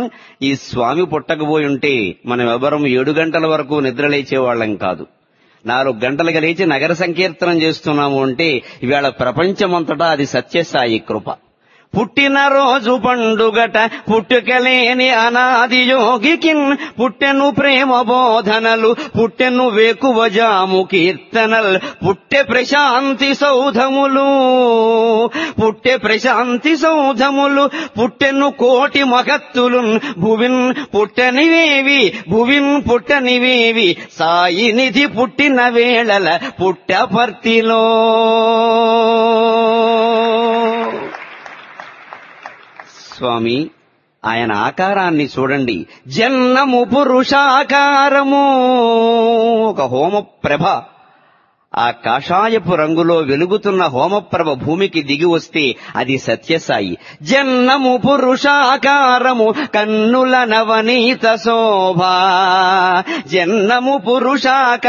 ఈ స్వామి పుట్టకపోయి ఉంటే మనం ఎవరం ఏడు గంటల వరకు నిద్రలేచేవాళ్ళం కాదు నాలుగు గంటలుగా లేచి నగర సంకీర్తనం చేస్తున్నాము అంటే ఇవాళ ప్రపంచమంతటా అది సత్యసాయి కృప పుట్టిన రోజు పండుగట పుట్టుకలేని అనాది యోగికిన్ పుట్టెను ప్రేమ బోధనలు పుట్టెను వేకువజాము కీర్తనల్ పుట్టె ప్రశాంతి సౌధములు పుట్టె ప్రశాంతి సౌధములు పుట్టెను కోటి మగత్తులు భువిన్ పుట్టనివేవి భువిన్ పుట్టనివేవి సాయి నిధి పుట్టిన వేళల పుట్టపర్తిలో స్వామి ఆయన ఆకారాన్ని చూడండి జన్నము పురుషాకారము ఒక హోమప్రభ ఆ కాషాయపు రంగులో వెలుగుతున్న హోమప్రభ భూమికి దిగి వస్తే అది సత్యసాయి జన్నము పురుషాకారము కన్నుల నవనీత శోభ జన్నము పురుషాకార